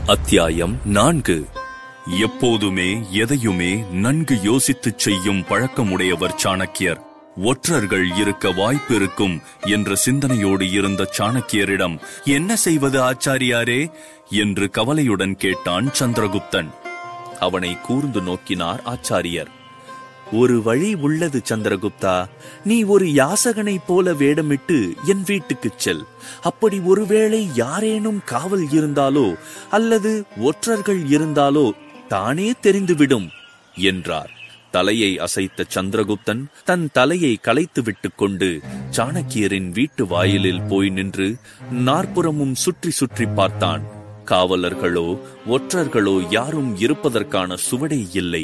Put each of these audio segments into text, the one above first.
அத்தியாயம் நான்கு எப்போதுமே எதையுமே நன்கு யோசித்துச் செய்யும் பழக்கமுடையவர் சாணக்கியர் ஒற்றர்கள் இருக்க வாய்ப்பு இருக்கும் என்ற சிந்தனையோடு இருந்த சாணக்கியரிடம் என்ன செய்வது ஆச்சாரியாரே என்று கவலையுடன் கேட்டான் சந்திரகுப்தன் அவனை கூர்ந்து நோக்கினார் ஆச்சாரியர் ஒரு வழி உள்ளது சந்திரகுப்தா நீ ஒரு யாசகனைப் போல வேடமிட்டு என் வீட்டுக்குச் செல் அப்படி ஒருவேளை யாரேனும் காவல் இருந்தாலோ அல்லது ஒற்றர்கள் இருந்தாலோ தானே தெரிந்துவிடும் என்றார் தலையை அசைத்த சந்திரகுப்தன் தன் தலையை களைத்து விட்டுக் கொண்டு சாணக்கியரின் வீட்டு வாயிலில் போய் நின்று நாற்புறமும் சுற்றி சுற்றி பார்த்தான் காவலர்களோ ஒற்றர்களோ யாரும் இருப்பதற்கான சுவடே இல்லை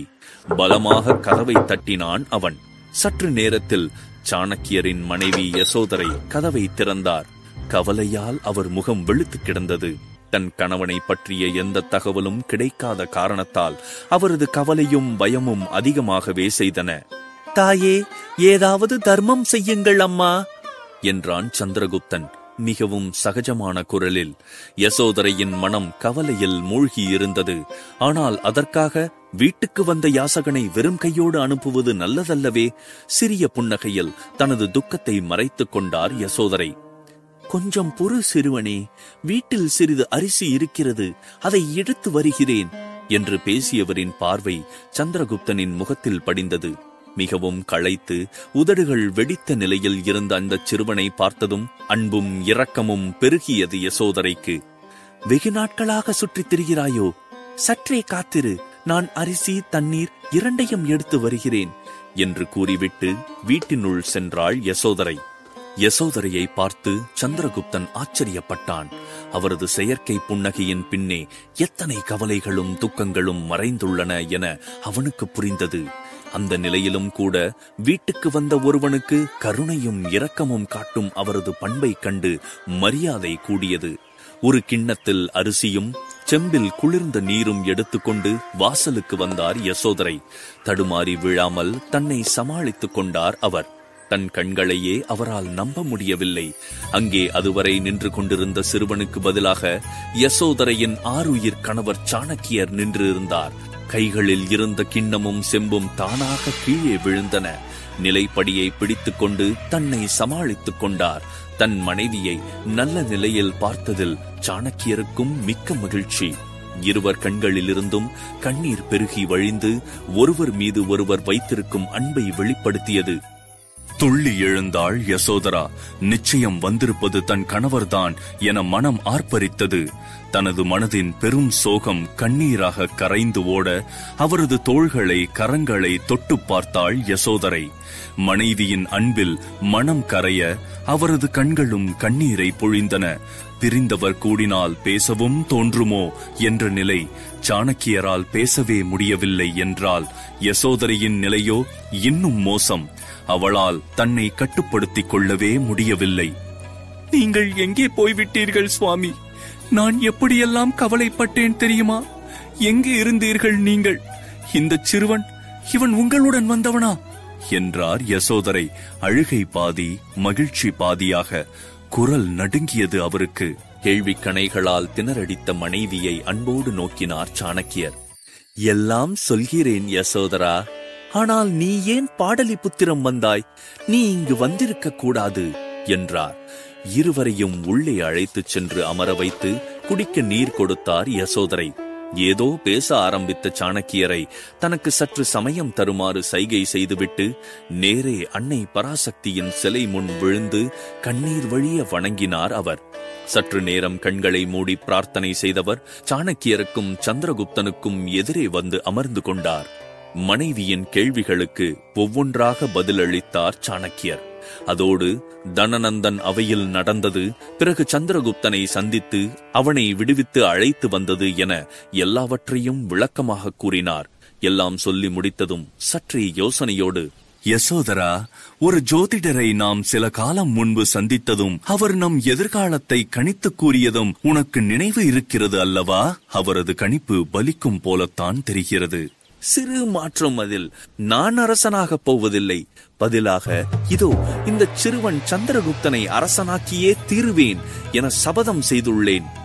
பலமாக கதவை தட்டினான் அவன் சற்று நேரத்தில் சாணக்கியரின் மனைவி யசோதரை கதவை திறந்தார் கவலையால் அவர் முகம் வெளுத்து கிடந்தது தன் கணவனை பற்றிய எந்த தகவலும் கிடைக்காத காரணத்தால் அவரது கவலையும் பயமும் அதிகமாகவே செய்தன தாயே ஏதாவது தர்மம் செய்யுங்கள் அம்மா என்றான் சந்திரகுப்தன் மிகவும் சகஜமான குரலில் யசோதரையின் மனம் கவலையில் மூழ்கி இருந்தது ஆனால் அதற்காக வீட்டுக்கு வந்த யாசகனை வெறும் கையோடு அனுப்புவது நல்லதல்லவே சிறிய புன்னகையில் தனது துக்கத்தை மறைத்துக் கொண்டார் யசோதரை கொஞ்சம் பொறு சிறுவனே வீட்டில் சிறிது அரிசி இருக்கிறது அதை எடுத்து வருகிறேன் என்று பேசியவரின் பார்வை சந்திரகுப்தனின் முகத்தில் படிந்தது மிகவும் களைத்து உதடுகள் வெடித்த நிலையில் இருந்த அந்த சிறுவனை பார்த்ததும் அன்பும் இரக்கமும் பெருகியது யசோதரைக்கு வெகு நாட்களாக சுற்றித் திரிகிறாயோ சற்றே காத்திரு நான் அரிசி தண்ணீர் இரண்டையும் எடுத்து வருகிறேன் என்று கூறிவிட்டு வீட்டினுள் சென்றாள் யசோதரை யசோதரையை பார்த்து சந்திரகுப்தன் ஆச்சரியப்பட்டான் அவரது செயற்கை புன்னகையின் பின்னே எத்தனை கவலைகளும் துக்கங்களும் மறைந்துள்ளன என அவனுக்கு புரிந்தது அந்த நிலையிலும் கூட வீட்டுக்கு வந்த ஒருவனுக்கு கருணையும் இரக்கமும் காட்டும் அவரது பண்பைக் கண்டு மரியாதை கூடியது ஒரு கிண்ணத்தில் அரிசியும் செம்பில் குளிர்ந்த நீரும் எடுத்துக்கொண்டு வாசலுக்கு வந்தார் யசோதரை தடுமாறி விழாமல் தன்னை சமாளித்துக் கொண்டார் அவர் தன் கண்களையே அவரால் நம்ப முடியவில்லை அங்கே அதுவரை நின்று கொண்டிருந்த சிறுவனுக்கு பதிலாக யசோதரையின் ஆறுயிர் கணவர் சாணக்கியர் நின்று இருந்தார் கைகளில் இருந்த கிண்ணமும் செம்பும் தானாக கீழே விழுந்தன நிலைப்படியை பிடித்துக்கொண்டு தன்னை சமாளித்துக் கொண்டார் தன் மனைவியை நல்ல நிலையில் பார்த்ததில் சாணக்கியருக்கும் மிக்க மகிழ்ச்சி இருவர் கண்களிலிருந்தும் கண்ணீர் பெருகி வழிந்து ஒருவர் மீது ஒருவர் வைத்திருக்கும் அன்பை வெளிப்படுத்தியது துள்ளி எழுந்தாள் யசோதரா நிச்சயம் வந்திருப்பது தன் கணவர்தான் என மனம் ஆர்ப்பரித்தது தனது மனதின் பெரும் சோகம் கண்ணீராக கரைந்து ஓட அவரது தோள்களை கரங்களை தொட்டு பார்த்தாள் யசோதரை மனைவியின் அன்பில் மனம் கரைய அவரது கண்களும் கண்ணீரை பொழிந்தன பிரிந்தவர் கூடினால் பேசவும் தோன்றுமோ என்ற நிலை சாணக்கியரால் பேசவே முடியவில்லை என்றால் யசோதரையின் நிலையோ இன்னும் மோசம் அவளால் தன்னை கட்டுப்படுத்திக் கொள்ளவே முடியவில்லை நீங்கள் எங்கே போய்விட்டீர்கள் சுவாமி நான் எப்படியெல்லாம் கவலைப்பட்டேன் தெரியுமா எங்கே இருந்தீர்கள் நீங்கள் இந்த சிறுவன் இவன் உங்களுடன் வந்தவனா என்றார் யசோதரை அழுகை பாதி மகிழ்ச்சி பாதியாக குரல் நடுங்கியது அவருக்கு கேள்வி கணைகளால் திணறடித்த மனைவியை அன்போடு நோக்கினார் சாணக்கியர் எல்லாம் சொல்கிறேன் யசோதரா ஆனால் நீ ஏன் பாடலிபுத்திரம் வந்தாய் நீ இங்கு வந்திருக்க கூடாது என்றார் இருவரையும் உள்ளே அழைத்துச் சென்று அமர வைத்து குடிக்க நீர் கொடுத்தார் யசோதரை ஏதோ பேச ஆரம்பித்த சாணக்கியரை தனக்கு சற்று சமயம் தருமாறு சைகை செய்துவிட்டு நேரே அன்னை பராசக்தியின் சிலை முன் விழுந்து கண்ணீர் வழிய வணங்கினார் அவர் சற்று நேரம் கண்களை மூடி பிரார்த்தனை செய்தவர் சாணக்கியருக்கும் சந்திரகுப்தனுக்கும் எதிரே வந்து அமர்ந்து கொண்டார் மனைவியின் கேள்விகளுக்கு ஒவ்வொன்றாக பதிலளித்தார் சாணக்கியர் அதோடு தனநந்தன் அவையில் நடந்தது பிறகு சந்திரகுப்தனை சந்தித்து அவனை விடுவித்து அழைத்து வந்தது என எல்லாவற்றையும் விளக்கமாக கூறினார் எல்லாம் சொல்லி முடித்ததும் சற்றே யோசனையோடு யசோதரா ஒரு ஜோதிடரை நாம் சில காலம் முன்பு சந்தித்ததும் அவர் நம் எதிர்காலத்தை கணித்து கூறியதும் உனக்கு நினைவு இருக்கிறது அல்லவா அவரது கணிப்பு பலிக்கும் போலத்தான் தெரிகிறது சிறு மாற்றம் அதில் நான் அரசனாக போவதில்லை பதிலாக இதோ இந்த சிறுவன் சந்திரகுப்தனை அரசனாக்கியே தீருவேன் என சபதம் செய்துள்ளேன்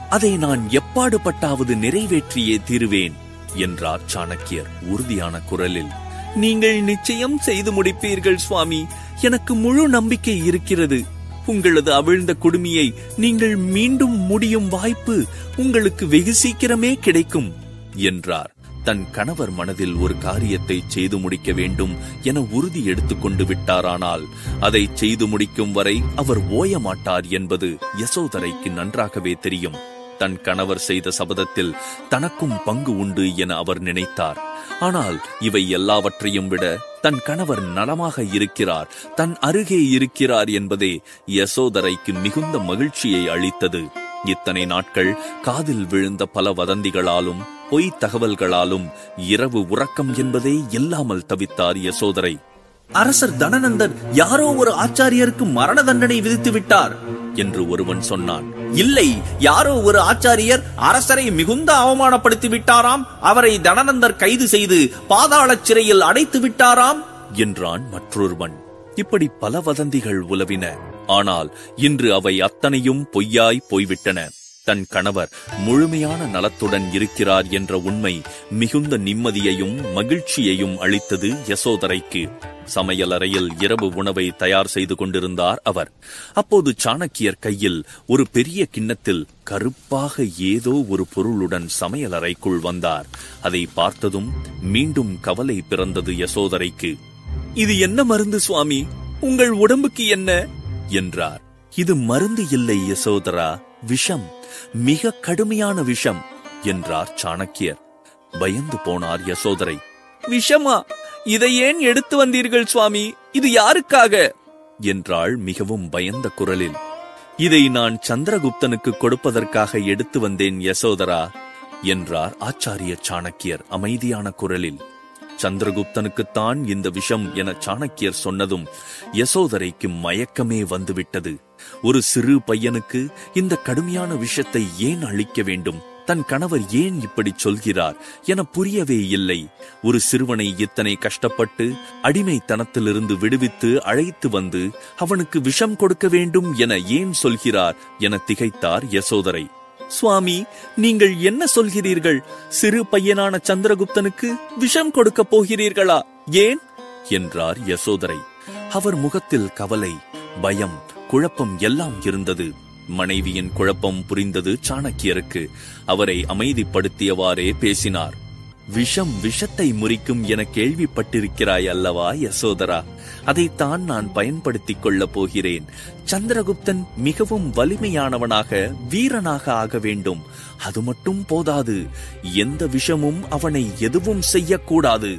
அதை நான் எப்பாடுபட்டாவது நிறைவேற்றியே தீருவேன் என்றார் சாணக்கியர் உறுதியான குரலில் நீங்கள் நிச்சயம் செய்து முடிப்பீர்கள் சுவாமி எனக்கு முழு நம்பிக்கை இருக்கிறது உங்களது அவிழ்ந்த குடுமியை நீங்கள் மீண்டும் முடியும் வாய்ப்பு உங்களுக்கு வெகு சீக்கிரமே கிடைக்கும் என்றார் தன் கணவர் மனதில் ஒரு காரியத்தை செய்து முடிக்க வேண்டும் என உறுதி எடுத்துக்கொண்டு விட்டாரானால் அதை செய்து முடிக்கும் வரை அவர் ஓய மாட்டார் என்பது யசோதரைக்கு நன்றாகவே தெரியும் தன் கணவர் செய்த சபதத்தில் தனக்கும் பங்கு உண்டு என அவர் நினைத்தார் ஆனால் இவை எல்லாவற்றையும் விட தன் கணவர் நலமாக இருக்கிறார் தன் அருகே இருக்கிறார் என்பதே யசோதரைக்கு மிகுந்த மகிழ்ச்சியை அளித்தது இத்தனை நாட்கள் காதில் விழுந்த பல வதந்திகளாலும் பொய் தகவல்களாலும் இரவு உறக்கம் என்பதே இல்லாமல் தவித்தார் யசோதரை அரசர் தனநந்தன் யாரோ ஒரு ஆச்சாரியருக்கு மரண தண்டனை விதித்து விட்டார் என்று ஒருவன் சொன்னான் இல்லை யாரோ ஒரு ஆச்சாரியர் அரசரை மிகுந்த அவமானப்படுத்தி விட்டாராம் அவரை தனநந்தர் கைது செய்து பாதாள சிறையில் அடைத்து விட்டாராம் என்றான் மற்றொருவன் இப்படி பல வதந்திகள் உலவின ஆனால் இன்று அவை அத்தனையும் பொய்யாய் போய்விட்டன தன் கணவர் முழுமையான நலத்துடன் இருக்கிறார் என்ற உண்மை மிகுந்த நிம்மதியையும் மகிழ்ச்சியையும் அளித்தது யசோதரைக்கு சமையலறையில் இரவு உணவை தயார் செய்து கொண்டிருந்தார் அவர் அப்போது சாணக்கியர் கையில் ஒரு பெரிய கிண்ணத்தில் கருப்பாக ஏதோ ஒரு பொருளுடன் சமையலறைக்குள் வந்தார் அதை பார்த்ததும் மீண்டும் கவலை பிறந்தது யசோதரைக்கு இது என்ன மருந்து சுவாமி உங்கள் உடம்புக்கு என்ன என்றார் இது மருந்து இல்லை யசோதரா விஷம் மிக கடுமையான விஷம் என்றார் சாணக்கியர் பயந்து போனார் யசோதரை விஷமா இதை ஏன் எடுத்து வந்தீர்கள் சுவாமி இது யாருக்காக என்றாள் மிகவும் பயந்த குரலில் இதை நான் சந்திரகுப்தனுக்கு கொடுப்பதற்காக எடுத்து வந்தேன் யசோதரா என்றார் ஆச்சாரிய சாணக்கியர் அமைதியான குரலில் சந்திரகுப்தனுக்குத்தான் இந்த விஷம் என சாணக்கியர் சொன்னதும் யசோதரைக்கு மயக்கமே வந்துவிட்டது ஒரு சிறு பையனுக்கு இந்த கடுமையான விஷத்தை ஏன் அளிக்க வேண்டும் தன் கணவர் ஏன் இப்படி சொல்கிறார் என புரியவே இல்லை ஒரு சிறுவனை இத்தனை கஷ்டப்பட்டு அடிமைத்தனத்திலிருந்து விடுவித்து அழைத்து வந்து அவனுக்கு விஷம் கொடுக்க வேண்டும் என ஏன் சொல்கிறார் என திகைத்தார் யசோதரை சுவாமி நீங்கள் என்ன சொல்கிறீர்கள் சிறு பையனான சந்திரகுப்தனுக்கு விஷம் கொடுக்க போகிறீர்களா ஏன் என்றார் யசோதரை அவர் முகத்தில் கவலை பயம் குழப்பம் எல்லாம் இருந்தது மனைவியின் குழப்பம் புரிந்தது சாணக்கியருக்கு அவரை அமைதிப்படுத்தியவாறே பேசினார் விஷம் விஷத்தை முறிக்கும் என கேள்விப்பட்டிருக்கிறாய் அல்லவா யசோதரா அதைத்தான் நான் பயன்படுத்திக் கொள்ளப் போகிறேன் சந்திரகுப்தன் மிகவும் வலிமையானவனாக வீரனாக ஆக வேண்டும் அது மட்டும் போதாது எந்த விஷமும் அவனை எதுவும் செய்யக்கூடாது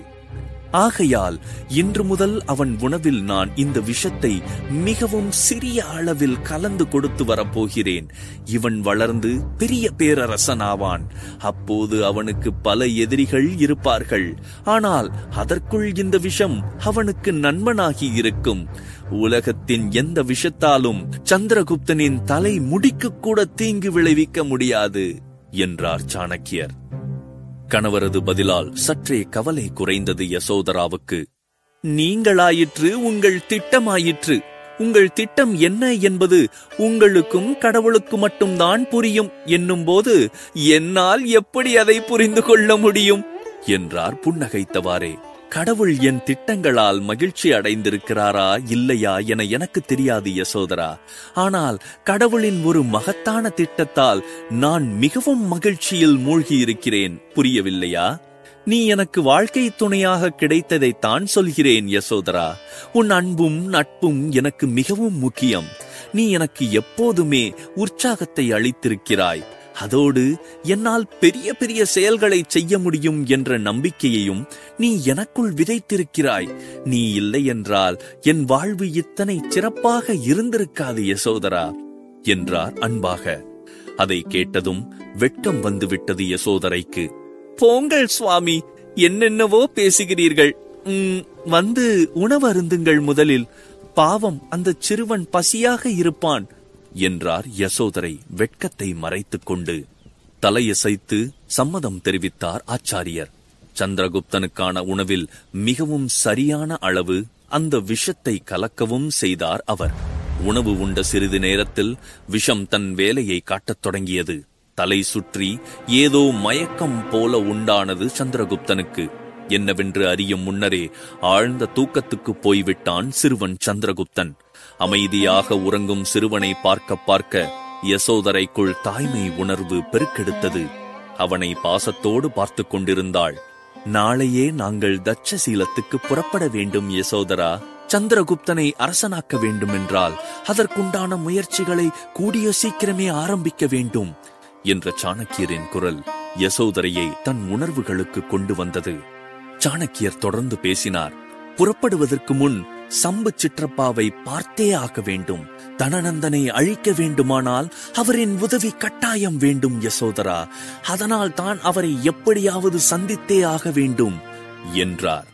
ஆகையால் இன்று முதல் அவன் உணவில் நான் இந்த விஷத்தை மிகவும் சிறிய அளவில் கலந்து கொடுத்து வரப்போகிறேன் இவன் வளர்ந்து பெரிய பேரரசனாவான் அப்போது அவனுக்கு பல எதிரிகள் இருப்பார்கள் ஆனால் அதற்குள் இந்த விஷம் அவனுக்கு நண்பனாகி இருக்கும் உலகத்தின் எந்த விஷத்தாலும் சந்திரகுப்தனின் தலை முடிக்கு கூட தீங்கு விளைவிக்க முடியாது என்றார் சாணக்கியர் கணவரது பதிலால் சற்றே கவலை குறைந்தது யசோதராவுக்கு நீங்களாயிற்று உங்கள் திட்டமாயிற்று உங்கள் திட்டம் என்ன என்பது உங்களுக்கும் கடவுளுக்கு மட்டும்தான் புரியும் என்னும்போது என்னால் எப்படி அதை புரிந்து கொள்ள முடியும் என்றார் புன்னகைத்தவாறே கடவுள் என் திட்டங்களால் மகிழ்ச்சி அடைந்திருக்கிறாரா இல்லையா என எனக்கு தெரியாது யசோதரா ஆனால் கடவுளின் ஒரு மகத்தான திட்டத்தால் நான் மிகவும் மகிழ்ச்சியில் மூழ்கி இருக்கிறேன் புரியவில்லையா நீ எனக்கு வாழ்க்கை துணையாக கிடைத்ததை தான் சொல்கிறேன் யசோதரா உன் அன்பும் நட்பும் எனக்கு மிகவும் முக்கியம் நீ எனக்கு எப்போதுமே உற்சாகத்தை அளித்திருக்கிறாய் அதோடு என்னால் பெரிய பெரிய செயல்களை செய்ய முடியும் என்ற நம்பிக்கையையும் நீ எனக்குள் விதைத்திருக்கிறாய் நீ இல்லை என்றால் என் வாழ்வு இத்தனை சிறப்பாக இருந்திருக்காது யசோதரா என்றார் அன்பாக அதை கேட்டதும் வெட்கம் வந்துவிட்டது யசோதரைக்கு போங்கள் சுவாமி என்னென்னவோ பேசுகிறீர்கள் உம், வந்து உணவருந்துங்கள் முதலில் பாவம் அந்த சிறுவன் பசியாக இருப்பான் என்றார் யசோதரை வெட்கத்தை மறைத்துக் கொண்டு தலையசைத்து சம்மதம் தெரிவித்தார் ஆச்சாரியர் சந்திரகுப்தனுக்கான உணவில் மிகவும் சரியான அளவு அந்த விஷத்தை கலக்கவும் செய்தார் அவர் உணவு உண்ட சிறிது நேரத்தில் விஷம் தன் வேலையை காட்டத் தொடங்கியது தலை சுற்றி ஏதோ மயக்கம் போல உண்டானது சந்திரகுப்தனுக்கு என்னவென்று அறியும் முன்னரே ஆழ்ந்த தூக்கத்துக்கு போய்விட்டான் சிறுவன் சந்திரகுப்தன் அமைதியாக உறங்கும் சிறுவனை பார்க்க பார்க்க யசோதரைக்குள் தாய்மை உணர்வு பெருக்கெடுத்தது அவனை பாசத்தோடு பார்த்து கொண்டிருந்தாள் நாளையே நாங்கள் தட்சசீலத்துக்கு புறப்பட வேண்டும் யசோதரா சந்திரகுப்தனை அரசனாக்க வேண்டுமென்றால் அதற்குண்டான முயற்சிகளை கூடிய சீக்கிரமே ஆரம்பிக்க வேண்டும் என்ற சாணக்கியரின் குரல் யசோதரையை தன் உணர்வுகளுக்கு கொண்டு வந்தது சாணக்கியர் தொடர்ந்து பேசினார் புறப்படுவதற்கு முன் சம்பு சிற்றப்பாவை பார்த்தே ஆக வேண்டும் தனநந்தனை அழிக்க வேண்டுமானால் அவரின் உதவி கட்டாயம் வேண்டும் யசோதரா அதனால் தான் அவரை எப்படியாவது சந்தித்தே ஆக வேண்டும் என்றார்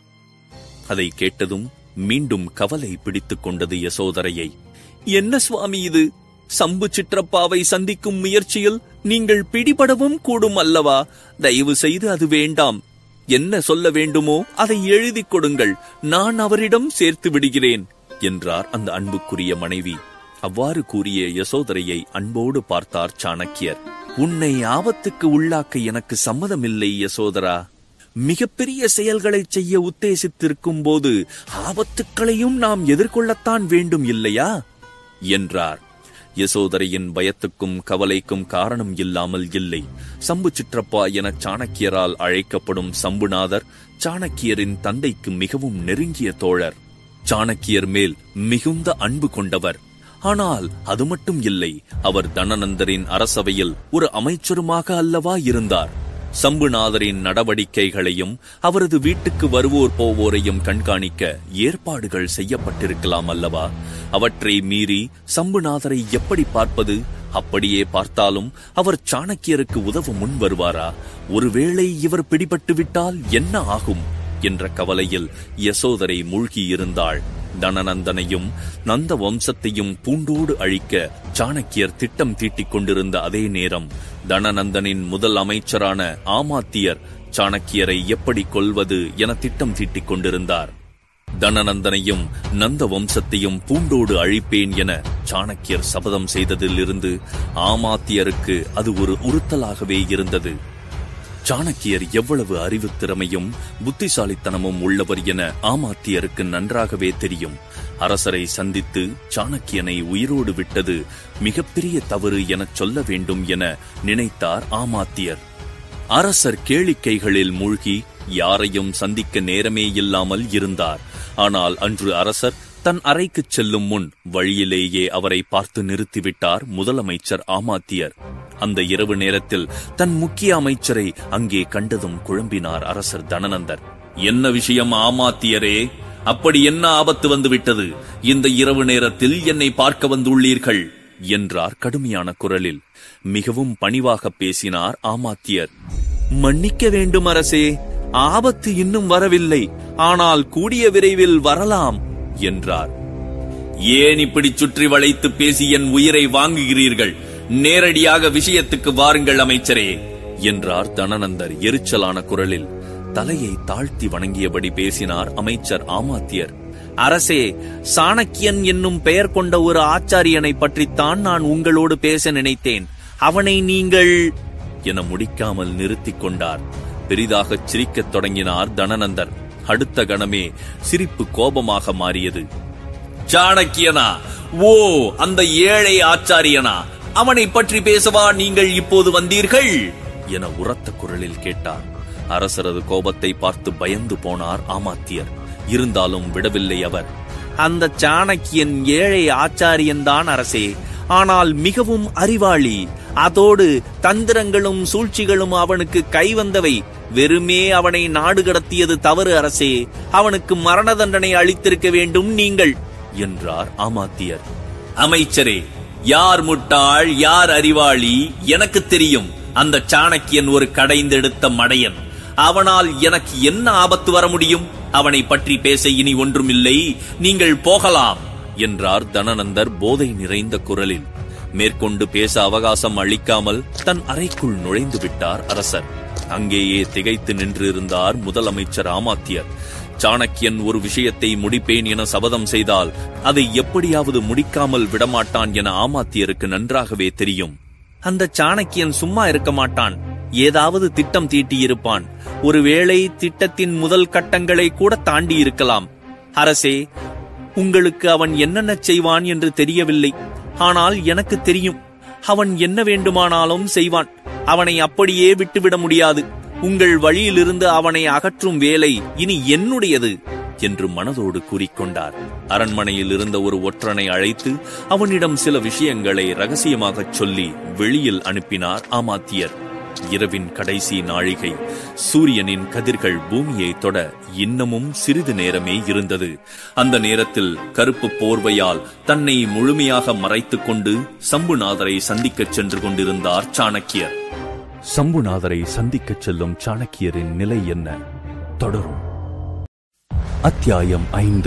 அதை கேட்டதும் மீண்டும் கவலை பிடித்துக் கொண்டது யசோதரையை என்ன சுவாமி இது சம்பு சிற்றப்பாவை சந்திக்கும் முயற்சியில் நீங்கள் பிடிபடவும் கூடும் அல்லவா தயவு செய்து அது வேண்டாம் என்ன சொல்ல வேண்டுமோ அதை எழுதிக் கொடுங்கள் நான் அவரிடம் சேர்த்து விடுகிறேன் என்றார் அந்த அன்புக்குரிய மனைவி அவ்வாறு கூறிய யசோதரையை அன்போடு பார்த்தார் சாணக்கியர் உன்னை ஆபத்துக்கு உள்ளாக்க எனக்கு சம்மதமில்லை யசோதரா மிகப்பெரிய செயல்களை செய்ய உத்தேசித்திருக்கும் போது ஆபத்துக்களையும் நாம் எதிர்கொள்ளத்தான் வேண்டும் இல்லையா என்றார் யசோதரையின் பயத்துக்கும் கவலைக்கும் காரணம் இல்லாமல் இல்லை சம்பு சிற்றப்பா என சாணக்கியரால் அழைக்கப்படும் சம்புநாதர் சாணக்கியரின் தந்தைக்கு மிகவும் நெருங்கிய தோழர் சாணக்கியர் மேல் மிகுந்த அன்பு கொண்டவர் ஆனால் அது மட்டும் இல்லை அவர் தனநந்தரின் அரசவையில் ஒரு அமைச்சருமாக அல்லவா இருந்தார் சம்புநாதரின் நடவடிக்கைகளையும் அவரது வீட்டுக்கு வருவோர் போவோரையும் கண்காணிக்க ஏற்பாடுகள் செய்யப்பட்டிருக்கலாம் அல்லவா அவற்றை மீறி சம்புநாதரை எப்படி பார்ப்பது அப்படியே பார்த்தாலும் அவர் சாணக்கியருக்கு உதவ முன் வருவாரா ஒருவேளை இவர் பிடிபட்டு விட்டால் என்ன ஆகும் என்ற கவலையில் யசோதரை மூழ்கியிருந்தாள் தனநந்தனையும் நந்த வம்சத்தையும் பூண்டோடு அழிக்க சாணக்கியர் திட்டம் தீட்டிக் கொண்டிருந்த அதே நேரம் தனநந்தனின் முதல் அமைச்சரான ஆமாத்தியர் சாணக்கியரை எப்படி கொல்வது என திட்டம் தீட்டிக் கொண்டிருந்தார் தனநந்தனையும் நந்த வம்சத்தையும் பூண்டோடு அழிப்பேன் என சாணக்கியர் சபதம் செய்ததிலிருந்து ஆமாத்தியருக்கு அது ஒரு உறுத்தலாகவே இருந்தது சாணக்கியர் எவ்வளவு அறிவுத் திறமையும் புத்திசாலித்தனமும் உள்ளவர் என ஆமாத்தியருக்கு நன்றாகவே தெரியும் அரசரை சந்தித்து சாணக்கியனை உயிரோடு விட்டது மிகப்பெரிய தவறு எனச் சொல்ல வேண்டும் என நினைத்தார் ஆமாத்தியர் அரசர் கேளிக்கைகளில் மூழ்கி யாரையும் சந்திக்க நேரமே இல்லாமல் இருந்தார் ஆனால் அன்று அரசர் தன் அறைக்குச் செல்லும் முன் வழியிலேயே அவரை பார்த்து நிறுத்திவிட்டார் முதலமைச்சர் ஆமாத்தியர் அந்த இரவு நேரத்தில் தன் முக்கிய அமைச்சரை அங்கே கண்டதும் குழம்பினார் அரசர் தனநந்தர் என்ன விஷயம் ஆமாத்தியரே அப்படி என்ன ஆபத்து வந்துவிட்டது இந்த இரவு நேரத்தில் என்னை பார்க்க வந்துள்ளீர்கள் என்றார் கடுமையான குரலில் மிகவும் பணிவாக பேசினார் ஆமாத்தியர் மன்னிக்க வேண்டும் அரசே ஆபத்து இன்னும் வரவில்லை ஆனால் கூடிய விரைவில் வரலாம் என்றார் ஏன் இப்படி சுற்றி வளைத்து பேசி என் உயிரை வாங்குகிறீர்கள் நேரடியாக விஷயத்துக்கு வாருங்கள் அமைச்சரே என்றார் தனநந்தர் எரிச்சலான குரலில் தலையை தாழ்த்தி வணங்கியபடி பேசினார் அமைச்சர் ஆமாத்தியர் அரசே சாணக்கியன் என்னும் பெயர் கொண்ட ஒரு ஆச்சாரியனை பற்றித்தான் நான் உங்களோடு பேச நினைத்தேன் அவனை நீங்கள் என முடிக்காமல் நிறுத்திக் கொண்டார் பெரிதாகச் சிரிக்கத் தொடங்கினார் தனநந்தர் அடுத்த கணமே சிரிப்பு கோபமாக மாறியது சாணக்கியனா ஓ அந்த ஏழை ஆச்சாரியனா அவனை பற்றி பேசவா நீங்கள் இப்போது வந்தீர்கள் என உரத்த குரலில் கேட்டார் அரசரது கோபத்தை பார்த்து பயந்து போனார் ஆமாத்தியர் இருந்தாலும் விடவில்லை அவர் அந்த சாணக்கியன் ஏழை ஆச்சாரியன்தான் அரசே ஆனால் மிகவும் அறிவாளி அதோடு தந்திரங்களும் சூழ்ச்சிகளும் அவனுக்கு கைவந்தவை வெறுமே அவனை நாடு கடத்தியது தவறு அரசே அவனுக்கு மரண தண்டனை அளித்திருக்க வேண்டும் நீங்கள் என்றார் ஆமாத்தியர் அமைச்சரே யார் முட்டாள் யார் அறிவாளி எனக்கு தெரியும் அந்த சாணக்கியன் ஒரு கடைந்தெடுத்த மடையன் அவனால் எனக்கு என்ன ஆபத்து வர முடியும் அவனை பற்றி பேச இனி ஒன்றுமில்லை நீங்கள் போகலாம் என்றார் தனநந்தர் போதை நிறைந்த குரலில் மேற்கொண்டு பேச அவகாசம் அளிக்காமல் தன் அறைக்குள் நுழைந்து விட்டார் அரசர் அங்கேயே திகைத்து நின்றிருந்தார் முதலமைச்சர் ஆமாத்தியர் சாணக்கியன் ஒரு விஷயத்தை முடிப்பேன் என சபதம் செய்தால் அதை எப்படியாவது முடிக்காமல் விடமாட்டான் என ஆமாத்தியருக்கு நன்றாகவே தெரியும் அந்த சாணக்கியன் சும்மா இருக்க மாட்டான் ஏதாவது திட்டம் தீட்டியிருப்பான் ஒருவேளை திட்டத்தின் முதல் கட்டங்களை கூட தாண்டி இருக்கலாம் அரசே உங்களுக்கு அவன் என்னென்ன செய்வான் என்று தெரியவில்லை ஆனால் எனக்கு தெரியும் அவன் என்ன வேண்டுமானாலும் செய்வான் அவனை அப்படியே விட்டுவிட முடியாது உங்கள் வழியிலிருந்து அவனை அகற்றும் வேலை இனி என்னுடையது என்று மனதோடு கூறிக்கொண்டார் அரண்மனையில் இருந்த ஒரு ஒற்றனை அழைத்து அவனிடம் சில விஷயங்களை ரகசியமாகச் சொல்லி வெளியில் அனுப்பினார் ஆமாத்தியர் இரவின் கடைசி நாழிகை சூரியனின் கதிர்கள் பூமியை தொட இன்னமும் சிறிது நேரமே இருந்தது அந்த நேரத்தில் கருப்பு போர்வையால் தன்னை முழுமையாக மறைத்துக் கொண்டு சம்புநாதரை சந்திக்கச் சென்று கொண்டிருந்தார் சாணக்கியர் சம்புநாதரை சந்திக்கச் செல்லும் சாணக்கியரின் நிலை என்ன தொடரும் அத்தியாயம் ஐந்து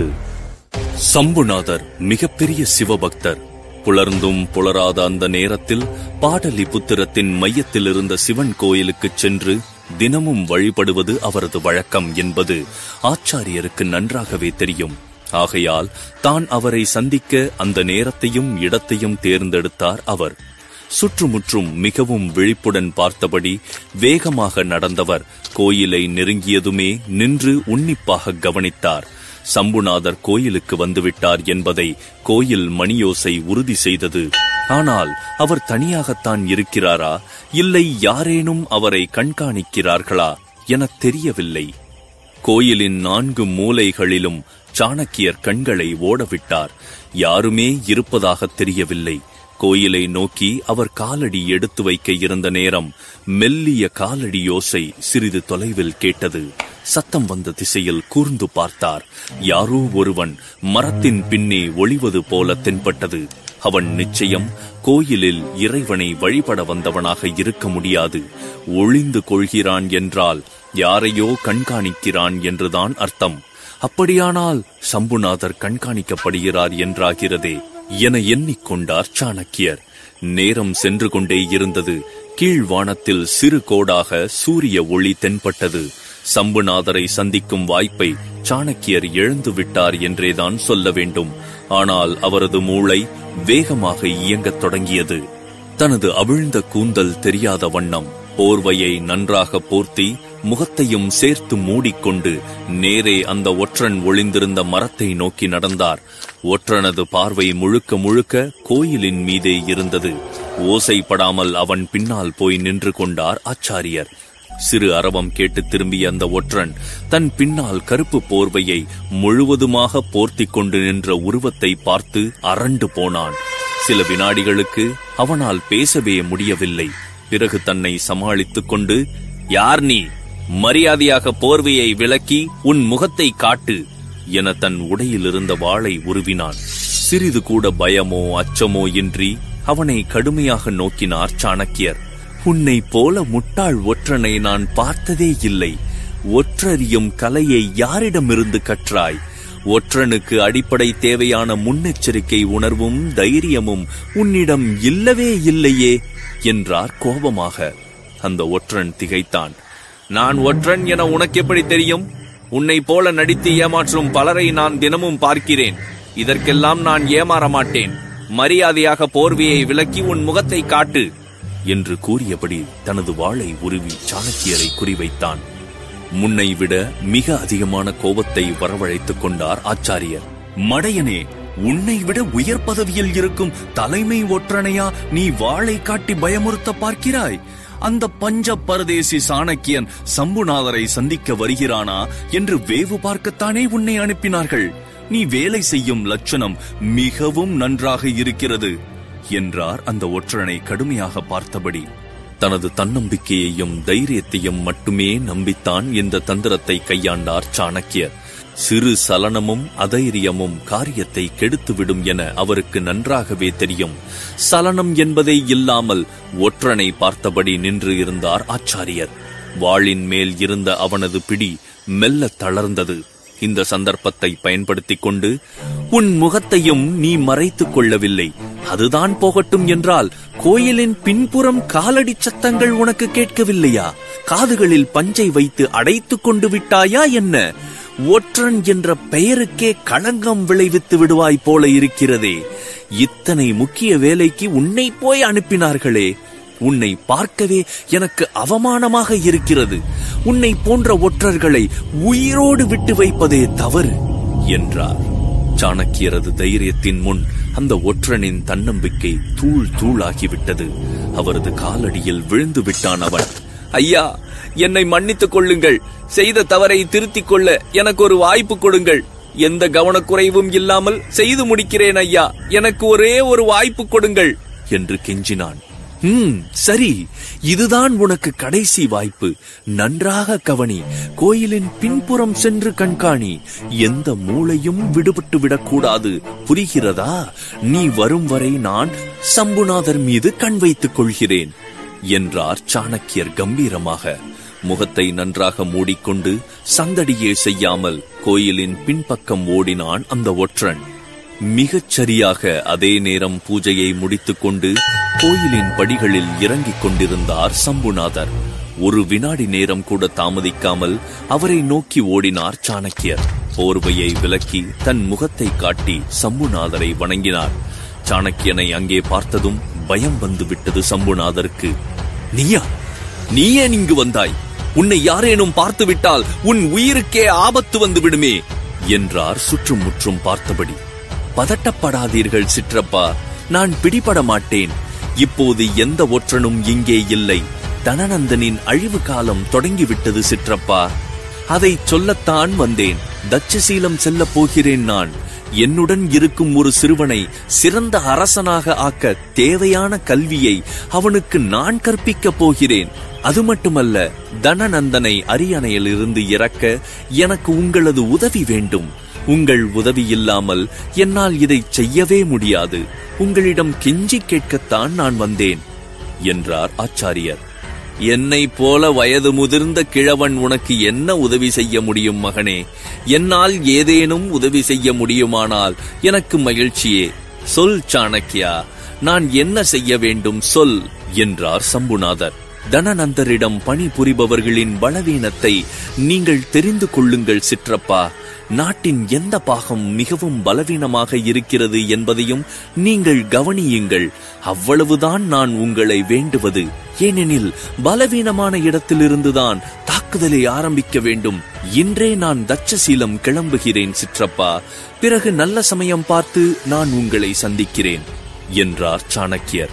சம்புநாதர் மிகப்பெரிய சிவபக்தர் புலர்ந்தும் புலராத அந்த நேரத்தில் பாடலிபுத்திரத்தின் மையத்தில் இருந்த சிவன் கோயிலுக்குச் சென்று தினமும் வழிபடுவது அவரது வழக்கம் என்பது ஆச்சாரியருக்கு நன்றாகவே தெரியும் ஆகையால் தான் அவரை சந்திக்க அந்த நேரத்தையும் இடத்தையும் தேர்ந்தெடுத்தார் அவர் சுற்றுமுற்றும் மிகவும் விழிப்புடன் பார்த்தபடி வேகமாக நடந்தவர் கோயிலை நெருங்கியதுமே நின்று உன்னிப்பாக கவனித்தார் சம்புநாதர் கோயிலுக்கு வந்துவிட்டார் என்பதை கோயில் மணியோசை உறுதி செய்தது ஆனால் அவர் தனியாகத்தான் இருக்கிறாரா இல்லை யாரேனும் அவரை கண்காணிக்கிறார்களா எனத் தெரியவில்லை கோயிலின் நான்கு மூலைகளிலும் சாணக்கியர் கண்களை ஓடவிட்டார் யாருமே இருப்பதாக தெரியவில்லை கோயிலை நோக்கி அவர் காலடி எடுத்து வைக்க இருந்த நேரம் மெல்லிய காலடி யோசை சிறிது தொலைவில் கேட்டது சத்தம் வந்த திசையில் கூர்ந்து பார்த்தார் யாரோ ஒருவன் மரத்தின் பின்னே ஒளிவது போல தென்பட்டது அவன் நிச்சயம் கோயிலில் இறைவனை வழிபட வந்தவனாக இருக்க முடியாது ஒளிந்து கொள்கிறான் என்றால் யாரையோ கண்காணிக்கிறான் என்றுதான் அர்த்தம் அப்படியானால் சம்புநாதர் கண்காணிக்கப்படுகிறார் என்றாகிறதே என எண்ணிக்கொண்டார் சாணக்கியர் நேரம் சென்று கொண்டே இருந்தது கீழ்வானத்தில் சிறு கோடாக சூரிய ஒளி தென்பட்டது சம்புநாதரை சந்திக்கும் வாய்ப்பை சாணக்கியர் இழந்து விட்டார் என்றேதான் சொல்ல வேண்டும் ஆனால் அவரது மூளை வேகமாக இயங்கத் தொடங்கியது தனது அவிழ்ந்த கூந்தல் தெரியாத வண்ணம் போர்வையை நன்றாக போர்த்தி முகத்தையும் சேர்த்து மூடிக்கொண்டு நேரே அந்த ஒற்றன் ஒளிந்திருந்த மரத்தை நோக்கி நடந்தார் ஒற்றனது பார்வை முழுக்க முழுக்க கோயிலின் மீதே இருந்தது ஓசைப்படாமல் அவன் பின்னால் போய் நின்று கொண்டார் ஆச்சாரியர் சிறு அரவம் கேட்டு திரும்பிய அந்த ஒற்றன் தன் பின்னால் கருப்பு போர்வையை முழுவதுமாக போர்த்திக் கொண்டு நின்ற உருவத்தை பார்த்து அரண்டு போனான் சில வினாடிகளுக்கு அவனால் பேசவே முடியவில்லை பிறகு தன்னை சமாளித்துக் கொண்டு யார் நீ மரியாதையாக போர்வையை விலக்கி உன் முகத்தை காட்டு என தன் உடையில் இருந்த வாளை உருவினான் சிறிது கூட பயமோ அச்சமோ இன்றி அவனை கடுமையாக நோக்கினார் சாணக்கியர் உன்னை போல முட்டாள் ஒற்றனை நான் பார்த்ததே இல்லை ஒற்றறியும் கலையை யாரிடமிருந்து கற்றாய் ஒற்றனுக்கு அடிப்படை தேவையான முன்னெச்சரிக்கை உணர்வும் தைரியமும் உன்னிடம் இல்லவே இல்லையே என்றார் கோபமாக அந்த ஒற்றன் திகைத்தான் நான் ஒற்றன் என உனக்கு எப்படி தெரியும் உன்னை போல நடித்து ஏமாற்றும் பலரை நான் தினமும் பார்க்கிறேன் இதற்கெல்லாம் நான் ஏமாற மாட்டேன் மரியாதையாக போர்வையை விலக்கி உன் முகத்தை காட்டு என்று கூறியபடி தனது வாளை உருவி சாணக்கியரை குறிவைத்தான் முன்னை விட மிக அதிகமான கோபத்தை வரவழைத்துக் கொண்டார் ஆச்சாரியர் மடையனே உன்னை விட உயர் பதவியில் இருக்கும் தலைமை ஒற்றனையா நீ வாளை காட்டி பயமுறுத்த பார்க்கிறாய் அந்த பஞ்ச பரதேசி சாணக்கியன் சம்புநாதரை சந்திக்க வருகிறானா என்று வேவு பார்க்கத்தானே உன்னை அனுப்பினார்கள் நீ வேலை செய்யும் லட்சணம் மிகவும் நன்றாக இருக்கிறது என்றார் அந்த ஒற்றனை கடுமையாக பார்த்தபடி தனது தன்னம்பிக்கையையும் தைரியத்தையும் மட்டுமே நம்பித்தான் இந்த தந்திரத்தை கையாண்டார் சாணக்கியர் சிறு சலனமும் அதைரியமும் காரியத்தை கெடுத்துவிடும் என அவருக்கு நன்றாகவே தெரியும் சலனம் என்பதே இல்லாமல் ஒற்றனை பார்த்தபடி நின்று இருந்தார் ஆச்சாரியர் வாளின் மேல் இருந்த அவனது பிடி மெல்ல தளர்ந்தது இந்த சந்தர்ப்பத்தை பயன்படுத்திக் கொண்டு உன் முகத்தையும் நீ மறைத்துக் கொள்ளவில்லை அதுதான் போகட்டும் என்றால் கோயிலின் பின்புறம் காலடி சத்தங்கள் உனக்கு கேட்கவில்லையா காதுகளில் பஞ்சை வைத்து அடைத்துக் கொண்டு விட்டாயா என்ன ஒற்றன் என்ற பெயருக்கே களங்கம் விளைவித்து விடுவாய் போல இருக்கிறதே இத்தனை முக்கிய வேலைக்கு உன்னை போய் அனுப்பினார்களே உன்னை பார்க்கவே எனக்கு அவமானமாக இருக்கிறது உன்னை போன்ற ஒற்றர்களை உயிரோடு விட்டு வைப்பதே தவறு என்றார் சாணக்கியரது தைரியத்தின் முன் அந்த ஒற்றனின் தன்னம்பிக்கை தூள் தூளாகிவிட்டது அவரது காலடியில் விழுந்து விட்டான் அவன் ஐயா என்னை மன்னித்துக் கொள்ளுங்கள் செய்த தவறை திருத்திக் கொள்ள எனக்கு ஒரு வாய்ப்பு கொடுங்கள் எந்த கவனக்குறைவும் இல்லாமல் செய்து முடிக்கிறேன் ஐயா எனக்கு ஒரே ஒரு வாய்ப்பு கொடுங்கள் என்று கெஞ்சினான் ம் சரி இதுதான் உனக்கு கடைசி வாய்ப்பு நன்றாக கவனி கோயிலின் பின்புறம் சென்று கண்காணி எந்த மூளையும் விடுபட்டு விடக்கூடாது புரிகிறதா நீ வரும் வரை நான் சம்புநாதர் மீது கண் வைத்துக் கொள்கிறேன் என்றார் சாணக்கியர் கம்பீரமாக முகத்தை நன்றாக மூடிக்கொண்டு சந்தடியே செய்யாமல் கோயிலின் பின்பக்கம் ஓடினான் அந்த ஒற்றன் மிகச் சரியாக அதே நேரம் பூஜையை முடித்துக்கொண்டு கோயிலின் படிகளில் இறங்கிக் கொண்டிருந்தார் சம்புநாதர் ஒரு வினாடி நேரம் கூட தாமதிக்காமல் அவரை நோக்கி ஓடினார் சாணக்கியர் போர்வையை விலக்கி தன் முகத்தை காட்டி சம்புநாதரை வணங்கினார் சாணக்கியனை அங்கே பார்த்ததும் பயம் வந்து விட்டது சம்புநாதருக்கு நீயா நீ ஏன் இங்கு வந்தாய் உன்னை யாரேனும் பார்த்துவிட்டால் உன் உயிருக்கே ஆபத்து வந்து விடுமே என்றார் சுற்றும் முற்றும் பார்த்தபடி பதட்டப்படாதீர்கள் சிற்றப்பா நான் பிடிபட மாட்டேன் இப்போது எந்த ஒற்றனும் இங்கே இல்லை தனநந்தனின் அழிவு காலம் தொடங்கிவிட்டது சிற்றப்பா அதை சொல்லத்தான் வந்தேன் தட்சசீலம் செல்லப் போகிறேன் நான் என்னுடன் இருக்கும் ஒரு சிறுவனை சிறந்த அரசனாக ஆக்க தேவையான கல்வியை அவனுக்கு நான் கற்பிக்கப் போகிறேன் அது மட்டுமல்ல தனநந்தனை அரியணையில் இருந்து இறக்க எனக்கு உங்களது உதவி வேண்டும் உங்கள் உதவி இல்லாமல் என்னால் இதை செய்யவே முடியாது உங்களிடம் கெஞ்சி கேட்கத்தான் நான் வந்தேன் என்றார் ஆச்சாரியர் என்னை போல வயது முதிர்ந்த கிழவன் உனக்கு என்ன உதவி செய்ய முடியும் மகனே என்னால் ஏதேனும் உதவி செய்ய முடியுமானால் எனக்கு மகிழ்ச்சியே சொல் சாணக்கியா நான் என்ன செய்ய வேண்டும் சொல் என்றார் சம்புநாதர் தனநந்தரிடம் பணிபுரிபவர்களின் பலவீனத்தை நீங்கள் தெரிந்து கொள்ளுங்கள் சிற்றப்பா நாட்டின் எந்த பாகம் மிகவும் பலவீனமாக இருக்கிறது என்பதையும் நீங்கள் கவனியுங்கள் அவ்வளவுதான் நான் உங்களை வேண்டுவது ஏனெனில் பலவீனமான இடத்திலிருந்துதான் தாக்குதலை ஆரம்பிக்க வேண்டும் இன்றே நான் தட்சசீலம் கிளம்புகிறேன் சிற்றப்பா பிறகு நல்ல சமயம் பார்த்து நான் உங்களை சந்திக்கிறேன் என்றார் சாணக்கியர்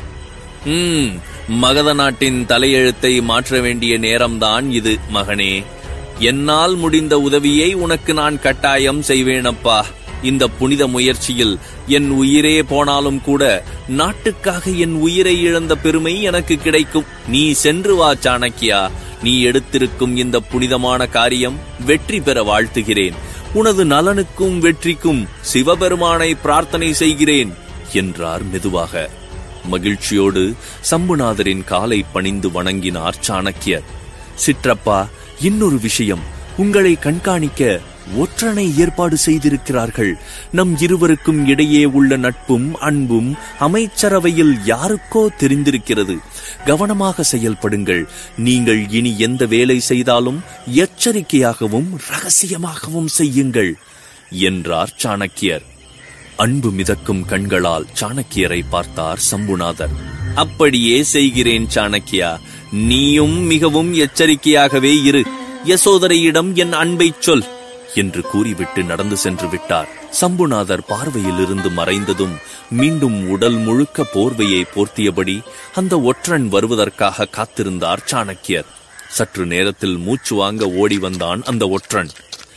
ம் மகத நாட்டின் தலையெழுத்தை மாற்ற வேண்டிய நேரம்தான் இது மகனே என்னால் முடிந்த உதவியை உனக்கு நான் கட்டாயம் செய்வேனப்பா இந்த புனித முயற்சியில் என் உயிரே போனாலும் கூட நாட்டுக்காக என் உயிரை இழந்த பெருமை எனக்கு கிடைக்கும் நீ சென்று வா சாணக்கியா நீ எடுத்திருக்கும் இந்த புனிதமான காரியம் வெற்றி பெற வாழ்த்துகிறேன் உனது நலனுக்கும் வெற்றிக்கும் சிவபெருமானை பிரார்த்தனை செய்கிறேன் என்றார் மெதுவாக மகிழ்ச்சியோடு சம்புநாதரின் காலை பணிந்து வணங்கினார் சாணக்கியர் சிற்றப்பா இன்னொரு விஷயம் உங்களை கண்காணிக்க ஒற்றனை ஏற்பாடு செய்திருக்கிறார்கள் நம் இருவருக்கும் இடையே உள்ள நட்பும் அன்பும் அமைச்சரவையில் யாருக்கோ தெரிந்திருக்கிறது கவனமாக செயல்படுங்கள் நீங்கள் இனி எந்த வேலை செய்தாலும் எச்சரிக்கையாகவும் ரகசியமாகவும் செய்யுங்கள் என்றார் சாணக்கியர் அன்பு மிதக்கும் கண்களால் சாணக்கியரை பார்த்தார் சம்புநாதர் அப்படியே செய்கிறேன் சாணக்கியா நீயும் மிகவும் எச்சரிக்கையாகவே இரு யசோதரையிடம் என் அன்பை சொல் என்று கூறிவிட்டு நடந்து சென்று விட்டார் சம்புநாதர் பார்வையில் இருந்து மறைந்ததும் மீண்டும் உடல் முழுக்க போர்வையை போர்த்தியபடி அந்த ஒற்றன் வருவதற்காக காத்திருந்தார் சாணக்கியர் சற்று நேரத்தில் மூச்சு வாங்க ஓடி வந்தான் அந்த ஒற்றன்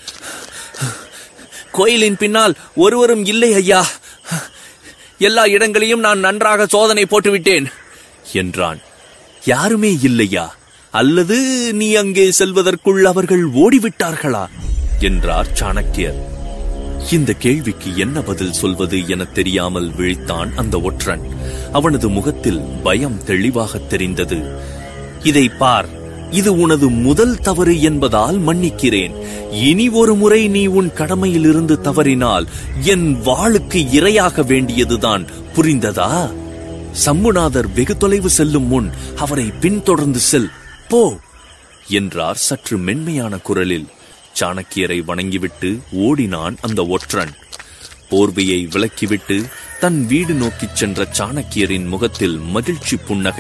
கோயிலின் பின்னால் ஒருவரும் இல்லை ஐயா எல்லா இடங்களையும் நான் நன்றாக சோதனை போட்டுவிட்டேன் என்றான் யாருமே இல்லையா அல்லது நீ அங்கே செல்வதற்குள் அவர்கள் ஓடிவிட்டார்களா என்றார் சாணக்கியர் இந்த கேள்விக்கு என்ன பதில் சொல்வது என தெரியாமல் விழித்தான் அந்த ஒற்றன் அவனது முகத்தில் பயம் தெளிவாக தெரிந்தது இதை பார் இது உனது முதல் தவறு என்பதால் மன்னிக்கிறேன் இனி ஒரு முறை நீ உன் கடமையிலிருந்து தவறினால் என் வாளுக்கு இரையாக வேண்டியதுதான் புரிந்ததா சம்புநாதர் வெகு தொலைவு செல்லும் முன் அவரை பின்தொடர்ந்து செல் போ என்றார் சற்று மென்மையான குரலில் சாணக்கியரை வணங்கிவிட்டு ஓடினான் அந்த ஒற்றன் போர்வையை விலக்கிவிட்டு தன் வீடு நோக்கிச் சென்ற சாணக்கியரின் முகத்தில் மகிழ்ச்சி புன்னகை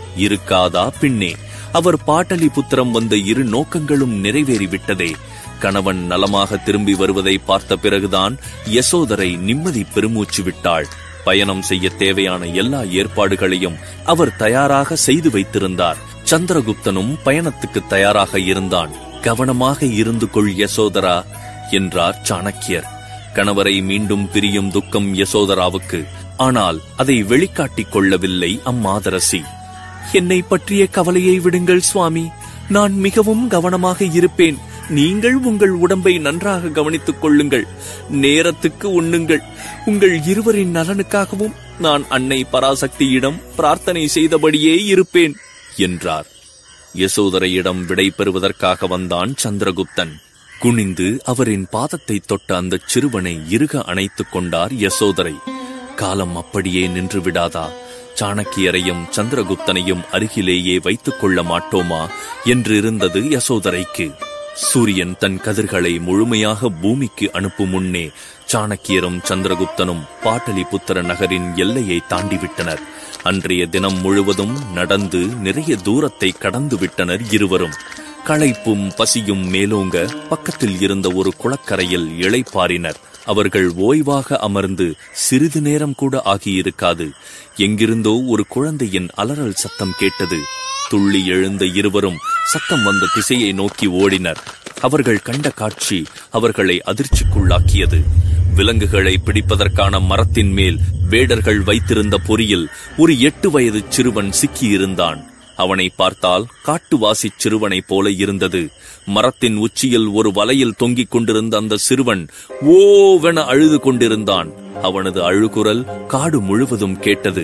இருக்காதா பின்னே அவர் பாட்டலிபுத்திரம் வந்த இரு நோக்கங்களும் நிறைவேறிவிட்டதே கணவன் நலமாக திரும்பி வருவதை பார்த்த பிறகுதான் யசோதரை நிம்மதி பெருமூச்சு விட்டாள் பயணம் செய்ய தேவையான எல்லா ஏற்பாடுகளையும் அவர் தயாராக செய்து வைத்திருந்தார் சந்திரகுப்தனும் பயணத்துக்கு தயாராக இருந்தான் கவனமாக இருந்து கொள் யசோதரா என்றார் சாணக்கியர் கணவரை மீண்டும் பிரியும் துக்கம் யசோதராவுக்கு ஆனால் அதை வெளிக்காட்டிக் கொள்ளவில்லை அம்மாதரசி என்னை பற்றிய கவலையை விடுங்கள் சுவாமி நான் மிகவும் கவனமாக இருப்பேன் நீங்கள் உங்கள் உடம்பை நன்றாக கவனித்துக் கொள்ளுங்கள் நேரத்துக்கு உண்ணுங்கள் உங்கள் இருவரின் நலனுக்காகவும் நான் அன்னை பராசக்தியிடம் பிரார்த்தனை செய்தபடியே இருப்பேன் என்றார் யசோதரையிடம் விடை பெறுவதற்காக வந்தான் சந்திரகுப்தன் குனிந்து அவரின் பாதத்தை தொட்ட அந்த சிறுவனை இறுக அணைத்துக் கொண்டார் யசோதரை காலம் அப்படியே நின்று விடாதா சாணக்கியரையும் சந்திரகுப்தனையும் அருகிலேயே வைத்துக் கொள்ள மாட்டோமா என்று இருந்தது யசோதரைக்கு சூரியன் தன் கதிர்களை முழுமையாக பூமிக்கு அனுப்பும் முன்னே சாணக்கியரும் சந்திரகுப்தனும் பாட்டலிபுத்திர நகரின் எல்லையை தாண்டிவிட்டனர் அன்றைய தினம் முழுவதும் நடந்து நிறைய தூரத்தை கடந்து விட்டனர் இருவரும் களைப்பும் பசியும் மேலோங்க பக்கத்தில் இருந்த ஒரு குளக்கரையில் இளைப்பாரினர் அவர்கள் ஓய்வாக அமர்ந்து சிறிது நேரம் கூட ஆகியிருக்காது எங்கிருந்தோ ஒரு குழந்தையின் அலறல் சத்தம் கேட்டது துள்ளி எழுந்த இருவரும் சத்தம் வந்த திசையை நோக்கி ஓடினர் அவர்கள் கண்ட காட்சி அவர்களை அதிர்ச்சிக்குள்ளாக்கியது விலங்குகளை பிடிப்பதற்கான மரத்தின் மேல் வேடர்கள் வைத்திருந்த பொறியில் ஒரு எட்டு வயது சிறுவன் சிக்கியிருந்தான் அவனை பார்த்தால் காட்டுவாசிச் சிறுவனைப் போல இருந்தது மரத்தின் உச்சியில் ஒரு வலையில் தொங்கிக் கொண்டிருந்த அந்த சிறுவன் ஓவென அழுது கொண்டிருந்தான் அவனது அழுகுரல் காடு முழுவதும் கேட்டது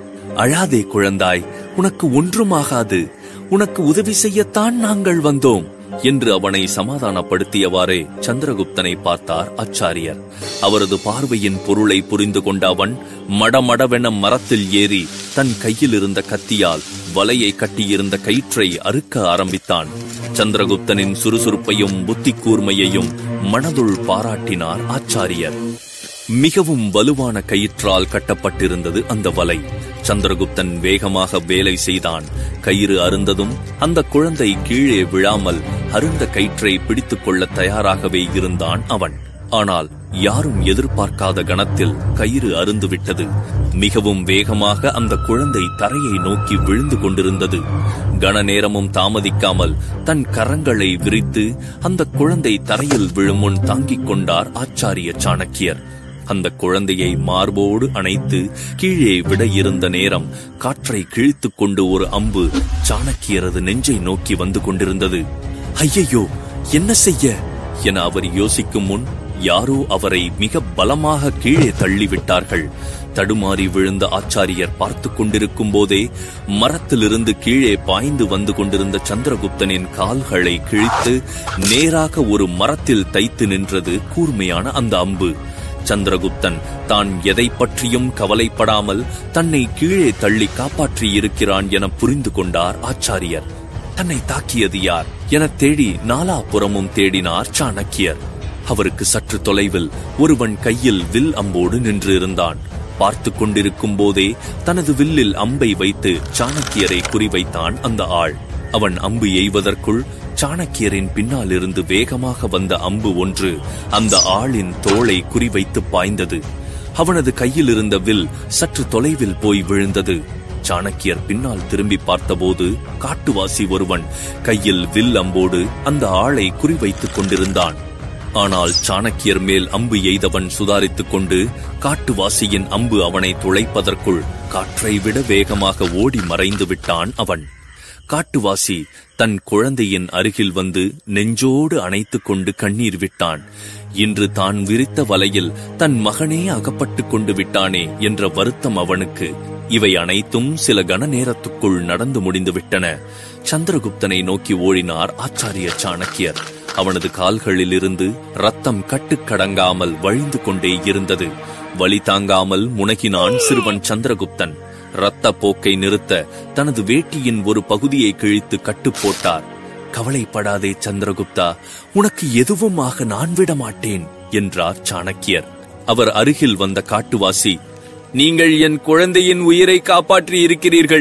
அழாதே குழந்தாய் உனக்கு ஒன்றுமாகாது உனக்கு உதவி செய்யத்தான் நாங்கள் வந்தோம் என்று அவனை சமாதானப்படுத்தியவாறே சந்திரகுப்தனை பார்த்தார் ஆச்சாரியர் அவரது பார்வையின் பொருளை புரிந்து கொண்ட அவன் மடமடவென மரத்தில் ஏறி தன் கையில் இருந்த கத்தியால் வலையை கட்டியிருந்த கயிற்றை அறுக்க ஆரம்பித்தான் சந்திரகுப்தனின் சுறுசுறுப்பையும் புத்தி கூர்மையையும் மனதுள் பாராட்டினார் ஆச்சாரியர் மிகவும் வலுவான கயிற்றால் கட்டப்பட்டிருந்தது அந்த வலை சந்திரகுப்தன் வேகமாக வேலை செய்தான் கயிறு அருந்ததும் அந்த குழந்தை கீழே விழாமல் அருந்த கயிற்றை பிடித்துக் கொள்ள தயாராகவே இருந்தான் அவன் ஆனால் யாரும் எதிர்பார்க்காத கணத்தில் கயிறு அருந்துவிட்டது மிகவும் வேகமாக அந்த குழந்தை தரையை நோக்கி விழுந்து கொண்டிருந்தது கன நேரமும் தாமதிக்காமல் தன் கரங்களை விரித்து அந்த குழந்தை தரையில் விழும் முன் தாங்கிக் கொண்டார் ஆச்சாரிய சாணக்கியர் அந்த குழந்தையை மார்போடு அணைத்து கீழே விட இருந்த நேரம் காற்றை கிழித்துக் கொண்டு ஒரு அம்பு சாணக்கியரது நெஞ்சை நோக்கி வந்து கொண்டிருந்தது ஐயையோ என்ன செய்ய என அவர் யோசிக்கும் முன் யாரோ அவரை மிக பலமாக கீழே தள்ளிவிட்டார்கள் தடுமாறி விழுந்த ஆச்சாரியர் பார்த்து கொண்டிருக்கும் போதே மரத்திலிருந்து கீழே பாய்ந்து வந்து கொண்டிருந்த சந்திரகுப்தனின் கால்களை கிழித்து நேராக ஒரு மரத்தில் தைத்து நின்றது கூர்மையான அந்த அம்பு சந்திரகுப்தன் தான் எதை பற்றியும் கவலைப்படாமல் தன்னை கீழே தள்ளி காப்பாற்றி இருக்கிறான் என புரிந்து கொண்டார் ஆச்சாரியர் தன்னை தாக்கியது யார் என தேடி நாலாபுறமும் தேடினார் சாணக்கியர் அவருக்கு சற்று தொலைவில் ஒருவன் கையில் வில் அம்போடு நின்று இருந்தான் பார்த்து கொண்டிருக்கும் போதே தனது வில்லில் அம்பை வைத்து சாணக்கியரை குறிவைத்தான் அந்த ஆள் அவன் அம்பு எய்வதற்குள் சாணக்கியரின் பின்னால் இருந்து வேகமாக வந்த அம்பு ஒன்று அந்த ஆளின் தோளை குறிவைத்து பாய்ந்தது அவனது கையில் இருந்த வில் சற்று தொலைவில் போய் விழுந்தது சாணக்கியர் பின்னால் திரும்பி பார்த்தபோது காட்டுவாசி ஒருவன் கையில் வில் அம்போடு அந்த ஆளை குறிவைத்துக் கொண்டிருந்தான் ஆனால் சாணக்கியர் மேல் அம்பு எய்தவன் சுதாரித்துக் கொண்டு காட்டுவாசியின் அம்பு அவனை துளைப்பதற்குள் காற்றை விட வேகமாக ஓடி மறைந்து விட்டான் அவன் காட்டுவாசி தன் குழந்தையின் அருகில் வந்து நெஞ்சோடு அணைத்துக் கொண்டு கண்ணீர் விட்டான் இன்று தான் விரித்த வலையில் தன் மகனே அகப்பட்டுக் கொண்டு விட்டானே என்ற வருத்தம் அவனுக்கு இவை அனைத்தும் சில கன நேரத்துக்குள் நடந்து முடிந்து விட்டன சந்திரகுப்தனை நோக்கி ஓடினார் ஆச்சாரிய சாணக்கியர் அவனது கால்களில் இருந்து ரத்தம் கட்டுக்கடங்காமல் வழிந்து கொண்டே இருந்தது வலி தாங்காமல் முனகினான் சிறுவன் சந்திரகுப்தன் இரத்த போக்கை நிறுத்த தனது வேட்டியின் ஒரு பகுதியை கிழித்து கட்டு போட்டார் கவலைப்படாதே சந்திரகுப்தா உனக்கு எதுவும் ஆக நான் விட மாட்டேன் என்றார் சாணக்கியர் அவர் அருகில் வந்த காட்டுவாசி நீங்கள் என் குழந்தையின் உயிரை காப்பாற்றி இருக்கிறீர்கள்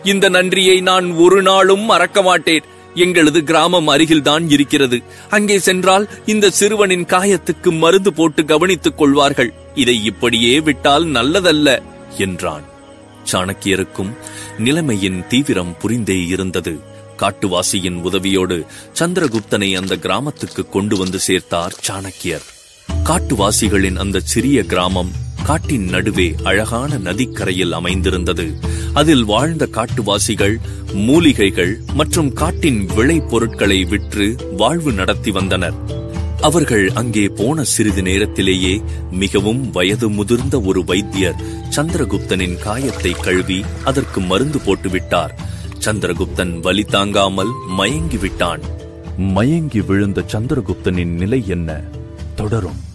இந்த நன்றியை நான் ஒரு நாளும் மறக்க மாட்டேன் எங்களது கிராமம் அருகில்தான் இருக்கிறது அங்கே சென்றால் இந்த சிறுவனின் காயத்துக்கு மருந்து போட்டு கவனித்துக் கொள்வார்கள் இதை இப்படியே விட்டால் நல்லதல்ல என்றான் சாணக்கியருக்கும் நிலைமையின் தீவிரம் புரிந்தே இருந்தது காட்டுவாசியின் உதவியோடு சந்திரகுப்தனை அந்த கிராமத்துக்கு கொண்டு வந்து சேர்த்தார் சாணக்கியர் காட்டுவாசிகளின் அந்த சிறிய கிராமம் காட்டின் நடுவே அழகான நதிக்கரையில் அமைந்திருந்தது அதில் வாழ்ந்த காட்டுவாசிகள் மூலிகைகள் மற்றும் காட்டின் விளை பொருட்களை விற்று வாழ்வு நடத்தி வந்தனர் அவர்கள் அங்கே போன சிறிது நேரத்திலேயே மிகவும் வயது முதிர்ந்த ஒரு வைத்தியர் சந்திரகுப்தனின் காயத்தை கழுவி அதற்கு மருந்து போட்டுவிட்டார் சந்திரகுப்தன் வலி தாங்காமல் மயங்கி விட்டான் மயங்கி விழுந்த சந்திரகுப்தனின் நிலை என்ன தொடரும்